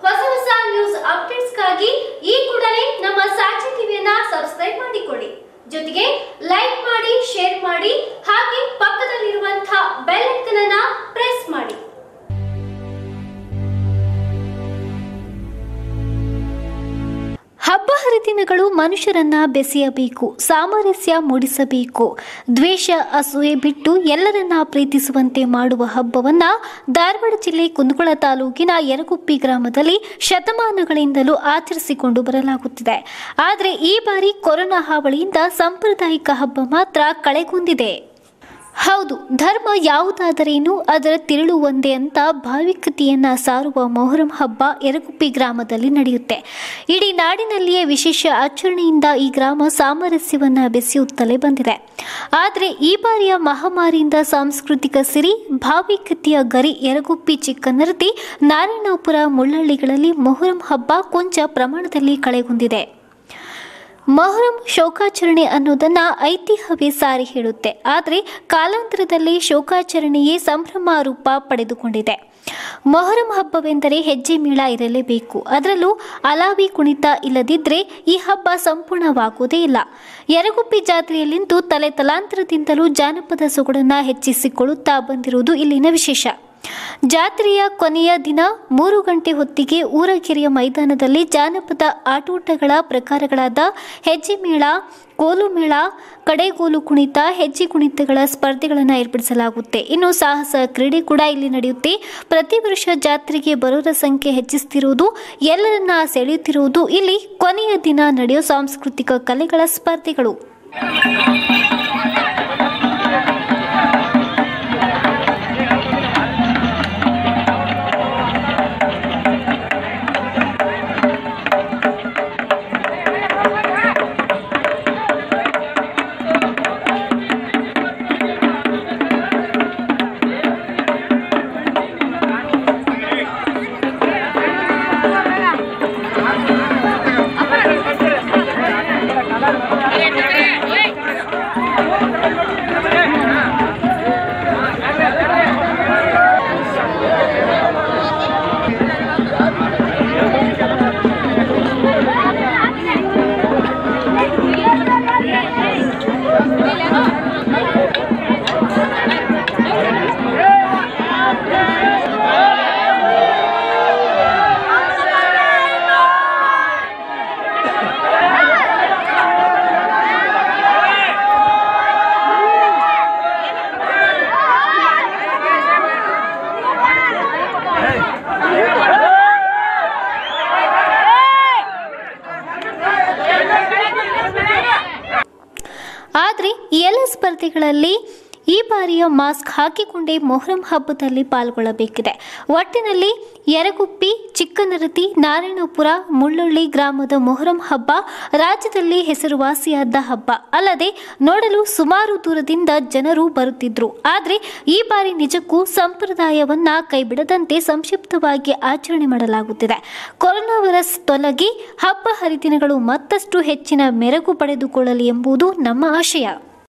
ಹೊಸ ಹೊಸ ನ್ಯೂಸ್ ಅಪ್ಡೇಟ್ಸ್ಗಾಗಿ ಈ ಕೂಡಲೇ ನಮ್ಮ ಸಾಕ್ಷಿ ಟಿವಿಯನ್ನ ಸಬ್ಸ್ಕ್ರೈಬ್ ಮಾಡಿಕೊಳ್ಳಿ ಜೊತೆಗೆ ಲೈಕ್ ಮಾಡಿ ಶೇರ್ ಮಾಡಿ ಹಾಗೆ ಪಕ್ಕದಲ್ಲಿರುವಂತಹ ಬೆಲ್ ಐಕನ್ ಅನ್ನ ಪ್ರೆಸ್ ಮಾಡಿ ಹಬ್ಬ ಹರಿದಿನಗಳು ಮನುಷ್ಯರನ್ನ ಬೆಸೆಯಬೇಕು ಸಾಮರಸ್ಯ ಮೂಡಿಸಬೇಕು ದ್ವೇಷ ಅಸೂಯೆ ಬಿಟ್ಟು ಎಲ್ಲರನ್ನ ಪ್ರೀತಿಸುವಂತೆ ಮಾಡುವ ಹಬ್ಬವನ್ನ ಧಾರವಾಡ ಜಿಲ್ಲೆ ಕುಂದಗೋಳ ತಾಲೂಕಿನ ಯರಗುಪ್ಪಿ ಗ್ರಾಮದಲ್ಲಿ ಶತಮಾನಗಳಿಂದಲೂ ಆಚರಿಸಿಕೊಂಡು ಬರಲಾಗುತ್ತಿದೆ ಆದರೆ ಈ ಬಾರಿ ಕೊರೋನಾ ಹಾವಳಿಯಿಂದ ಸಾಂಪ್ರದಾಯಿಕ ಹಬ್ಬ ಮಾತ್ರ ಕಳೆಗುಂದಿದೆ ಹೌದು ಧರ್ಮ ಯಾವುದಾದರೇನು ಅದರ ತಿರುಳು ಒಂದೇ ಅಂತ ಭಾವಿಕತೆಯನ್ನ ಸಾರುವ ಮೊಹರಂ ಹಬ್ಬ ಯರಗುಪ್ಪಿ ಗ್ರಾಮದಲ್ಲಿ ನಡೆಯುತ್ತೆ ಇಡೀ ನಾಡಿನಲ್ಲಿಯೇ ವಿಶೇಷ ಆಚರಣೆಯಿಂದ ಈ ಗ್ರಾಮ ಸಾಮರಸ್ಯವನ್ನ ಬೆಸೆಯುತ್ತಲೇ ಬಂದಿದೆ ಆದರೆ ಈ ಬಾರಿಯ ಮಹಾಮಾರಿಯಿಂದ ಸಾಂಸ್ಕೃತಿಕ ಸಿರಿ ಭಾವಿಕತೆಯ ಗರಿ ಯರಗುಪ್ಪಿ ಚಿಕ್ಕನರತಿ ನಾರಾಯಣಪುರ ಮುಳ್ಳಳ್ಳಿಗಳಲ್ಲಿ ಮೊಹರಂ ಹಬ್ಬ ಕೊಂಚ ಪ್ರಮಾಣದಲ್ಲಿ ಕಳೆಗುಂದಿದೆ ಮೊಹರಂ ಶೋಕಾಚರಣೆ ಅನ್ನೋದನ್ನ ಐತಿಹ್ಯವೇ ಸಾರಿ ಹೇಳುತ್ತೆ ಆದರೆ ಕಾಲಾಂತರದಲ್ಲಿ ಶೋಕಾಚರಣೆಯೇ ಸಂಭ್ರಮ ರೂಪ ಪಡೆದುಕೊಂಡಿದೆ ಮೊಹರಂ ಹಬ್ಬವೆಂದರೆ ಹೆಜ್ಜೆ ಮೇಳ ಇರಲೇಬೇಕು ಅದರಲ್ಲೂ ಅಲಾವಿ ಕುಣಿತ ಇಲ್ಲದಿದ್ದರೆ ಈ ಹಬ್ಬ ಸಂಪೂರ್ಣವಾಗುವುದೇ ಇಲ್ಲ ಯರಗುಪ್ಪಿ ಜಾತ್ರೆಯಲ್ಲಿಂದು ತಲೆ ತಲಾಂತರದಿಂದಲೂ ಜಾನಪದ ಸೊಗಡನ್ನ ಹೆಚ್ಚಿಸಿಕೊಳ್ಳುತ್ತಾ ಬಂದಿರುವುದು ಇಲ್ಲಿನ ವಿಶೇಷ ಜಾತ್ರೆಯ ಕೊನೆಯ ದಿನ ಮೂರು ಗಂಟೆ ಹೊತ್ತಿಗೆ ಊರಗೆರೆಯ ಮೈದಾನದಲ್ಲಿ ಜಾನಪದ ಆಟೋಟಗಳ ಪ್ರಕಾರಗಳಾದ ಹೆಜ್ಜೆ ಮೇಳ ಕೋಲು ಮೇಳ ಕಡೆಗೋಲು ಕುಣಿತ ಹೆಜ್ಜೆ ಕುಣಿತಗಳ ಸ್ಪರ್ಧೆಗಳನ್ನು ಏರ್ಪಡಿಸಲಾಗುತ್ತೆ ಇನ್ನು ಸಾಹಸ ಕ್ರೀಡೆ ಕೂಡ ಇಲ್ಲಿ ನಡೆಯುತ್ತೆ ಪ್ರತಿ ವರ್ಷ ಜಾತ್ರೆಗೆ ಬರೋರ ಸಂಖ್ಯೆ ಹೆಚ್ಚಿಸ್ತಿರುವುದು ಎಲ್ಲರನ್ನ ಸೆಳೆಯುತ್ತಿರುವುದು ಇಲ್ಲಿ ಕೊನೆಯ ದಿನ ನಡೆಯೋ ಸಾಂಸ್ಕೃತಿಕ ಕಲೆಗಳ ಸ್ಪರ್ಧೆಗಳು ಆದರೆ ಈ ಎಲ್ಲ ಸ್ಪರ್ಧೆಗಳಲ್ಲಿ ಈ ಬಾರಿಯ ಮಾಸ್ಕ್ ಹಾಕಿಕೊಂಡೇ ಮೊಹರಂ ಹಬ್ಬದಲ್ಲಿ ಪಾಲ್ಗೊಳ್ಳಬೇಕಿದೆ ಒಟ್ಟಿನಲ್ಲಿ ಯರಗುಪ್ಪಿ ಚಿಕ್ಕನರತಿ ನಾರಾಯಣಪುರ ಮುಳ್ಳೊಳ್ಳಿ ಗ್ರಾಮದ ಮೊಹರಂ ಹಬ್ಬ ರಾಜ್ಯದಲ್ಲಿ ಹೆಸರುವಾಸಿಯಾದ ಹಬ್ಬ ಅಲ್ಲದೆ ನೋಡಲು ಸುಮಾರು ದೂರದಿಂದ ಜನರು ಬರುತ್ತಿದ್ರು ಆದರೆ ಈ ಬಾರಿ ನಿಜಕ್ಕೂ ಸಂಪ್ರದಾಯವನ್ನ ಕೈಬಿಡದಂತೆ ಸಂಕ್ಷಿಪ್ತವಾಗಿ ಆಚರಣೆ ಮಾಡಲಾಗುತ್ತಿದೆ ಕೊರೋನಾ ವೈರಸ್ ತೊಲಗಿ ಹಬ್ಬ ಹರಿದಿನಗಳು ಮತ್ತಷ್ಟು ಹೆಚ್ಚಿನ ಮೆರುಗು ಪಡೆದುಕೊಳ್ಳಲಿ ಎಂಬುದು ನಮ್ಮ ಆಶಯ